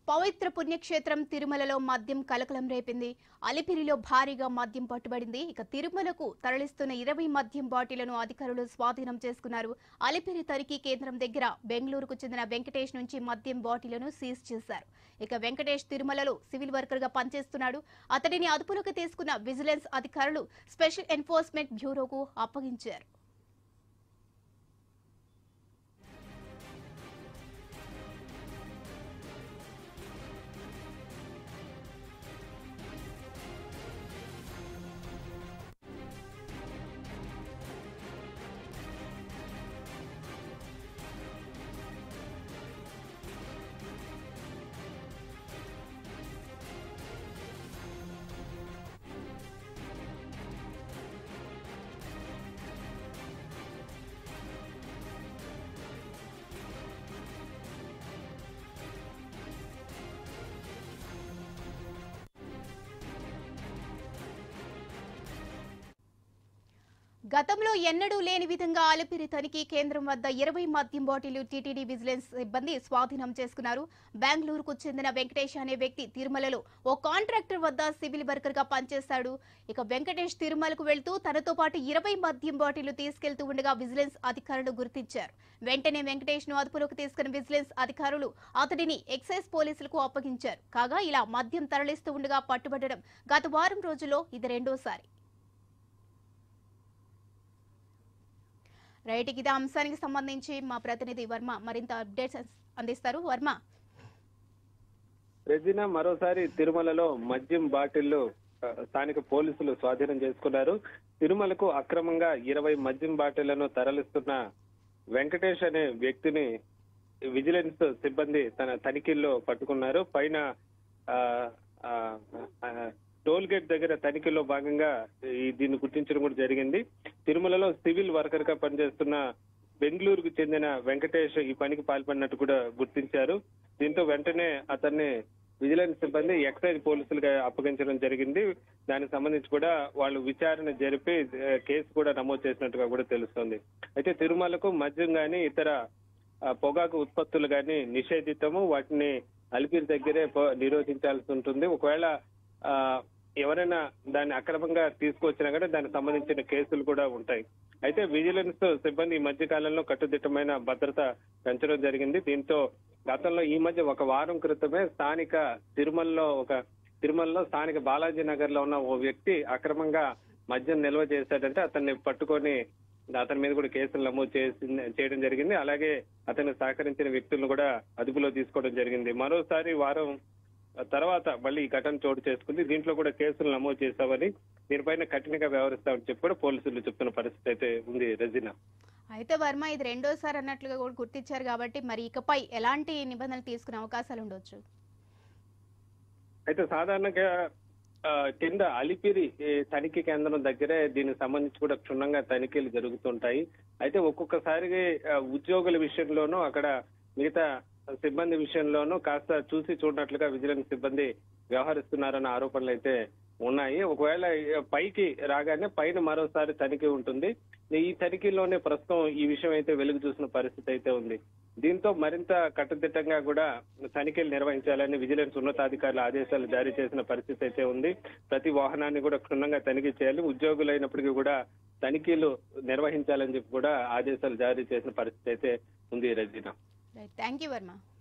పవిత్ర పుణ్యక్షేత్రం తిరుమలలో మద్యం కలకలం రేపింది అలిపిరిలో భారీగా మద్యం పట్టుబడింది ఇక తిరుమలకు తరలిస్తున్న ఇరవై మద్యం బాటిళ్లను అధికారులు స్వాధీనం చేసుకున్నారు అలిపిరి తనిఖీ కేంద్రం దగ్గర బెంగళూరుకు చెందిన వెంకటేష్ నుంచి మద్యం బాటిళ్లను సీజ్ చేశారు ఇక వెంకటేష్ తిరుమలలో సివిల్ వర్కర్ గా పనిచేస్తున్నాడు అతడిని అదుపులోకి తీసుకున్న విజిలెన్స్ అధికారులు స్పెషల్ ఎన్ఫోర్స్మెంట్ బ్యూరోకు అప్పగించారు గతంలో ఎన్నడూ లేని విధంగా అలిపిరి తనిఖీ కేంద్రం వద్ద ఇరవై మద్యం బాటిళ్లు టీటీడీ విజిలెన్స్ సిబ్బంది స్వాధీనం చేసుకున్నారు బెంగళూరుకు చెందిన వెంకటేష్ అనే వ్యక్తి తిరుమలలో ఓ కాంట్రాక్టర్ వద్ద సివిల్ వర్కర్ గా పనిచేస్తాడు ఇక వెంకటేష్ తిరుమలకు వెళ్తూ తనతో పాటు ఇరవై మద్యం బాటిళ్లు తీసుకెళ్తూ ఉండగా విజిలెన్స్ అధికారులు గుర్తించారు వెంటనే వెంకటేష్ ను అదుపులోకి తీసుకున్న విజిలెన్స్ అధికారులు అతడిని ఎక్సైజ్ పోలీసులకు అప్పగించారు కాగా ఇలా మద్యం తరలిస్తూ ఉండగా పట్టుబడడం గత వారం రోజుల్లో ఇది రెండోసారి రైట్ ఇదే అంశానికి సంబంధించి మా ప్రతినిధి వర్మ మరింత అప్డేట్స్ అందిస్తారు వర్మ రెజినా మరోసారి తిరుమలలో మద్యం బాటిళ్లు ఆ, స్థానిక పోలీసులు స్వాధీనం చేసుకున్నారు తిరుమలకు అక్రమంగా ఇరవై మద్యం బాటిళ్లను తరలిస్తున్న వెంకటేష్ అనే వ్యక్తిని విజిలెన్స్ సిబ్బంది తన తనిఖీల్లో పట్టుకున్నారు పైన ఆ, ఆ, ఆ, టోల్ గేట్ దగ్గర తనిఖీలో భాగంగా ఈ దీన్ని గుర్తించడం కూడా జరిగింది తిరుమలలో సివిల్ వర్కర్ గా పనిచేస్తున్న బెంగళూరుకు చెందిన వెంకటేష్ ఈ పనికి పాల్పడినట్టు కూడా గుర్తించారు దీంతో వెంటనే అతన్ని విజిలెన్స్ సిబ్బంది ఎక్సైజ్ పోలీసులుగా అప్పగించడం జరిగింది దానికి సంబంధించి కూడా వాళ్ళు విచారణ జరిపి ఆ, కేసు కూడా నమోదు చేసినట్టుగా కూడా తెలుస్తోంది అయితే తిరుమలకు మద్యం గాని ఇతర ఆ, పొగాకు ఉత్పత్తులు గాని నిషేధితము వాటిని అలిపిరి దగ్గరే పో- నిరోధించాల్సి ఉంటుంది ఒకవేళ ఆ, ఎవరైనా దాన్ని అక్రమంగా తీసుకొచ్చినా కూడా దానికి సంబంధించిన కేసులు కూడా ఉంటాయి అయితే విజిలెన్స్ సిబ్బంది ఈ మధ్య కాలంలో కట్టుదిట్టమైన భద్రత పెంచడం జరిగింది దీంతో గతంలో ఈ మధ్య ఒక వారం క్రితమే స్థానిక తిరుమలలో ఒక తిరుమలలో స్థానిక బాలాజీ నగర్ లో ఉన్న ఓ వ్యక్తి అక్రమంగా మద్యం నిల్వ చేశాడంటే అతన్ని పట్టుకొని అతని మీద కూడా కేసులు నమోదు చేసి చేయడం జరిగింది అలాగే అతను సహకరించిన వ్యక్తులను కూడా అదుపులో తీసుకోవడం జరిగింది మరోసారి వారం తర్వాత మళ్ళీ ఈ ఘటన చోటు చేసుకుంది దీంట్లో కూడా కేసులు నమోదు చేశామని దీనిపైన కఠినంగా వ్యవహరిస్తామని చెప్పి కూడా పోలీసులు చెప్తున్న పరిస్థితి అయితే ఉంది రెజినా అయితే వర్మ ఇది రెండోసారి అన్నట్లుగా కూడా గుర్తించారు కాబట్టి మరి ఇకపై ఎలాంటి నిబంధనలు తీసుకునే అవకాశాలు ఉండొచ్చు అయితే సాధారణంగా ఆ, కింద అలిపిరి ఈ తనిఖీ కేంద్రం దగ్గరే దీనికి సంబంధించి కూడా క్షుణ్ణంగా తనిఖీలు జరుగుతుంటాయి అయితే ఒక్కొక్కసారి ఆ, ఉద్యోగుల విషయంలోనూ అక్కడ మిగతా సిబ్బంది విషయంలోనూ కాస్త చూసి చూడనట్లుగా విజిలెన్స్ సిబ్బంది వ్యవహరిస్తున్నారన్న ఆరోపణలు అయితే ఉన్నాయి ఒకవేళ పైకి రాగానే పైన మరోసారి తనిఖీ ఉంటుంది ఈ తనిఖీలోనే ప్రస్తుతం ఈ విషయం అయితే వెలుగు చూసిన పరిస్థితి అయితే ఉంది దీంతో మరింత కట్టుదిట్టంగా కూడా తనిఖీలు నిర్వహించాలని విజిలెన్స్ ఉన్నతాధికారులు ఆదేశాలు జారీ చేసిన పరిస్థితి అయితే ఉంది ప్రతి వాహనాన్ని కూడా క్షుణ్ణంగా తనిఖీ చేయాలి ఉద్యోగులైనప్పటికీ కూడా తనిఖీలు నిర్వహించాలని చెప్పి కూడా ఆదేశాలు జారీ చేసిన పరిస్థితి అయితే ఉంది రజీనా రైట్ థ్యాంక్ యూ వర్మ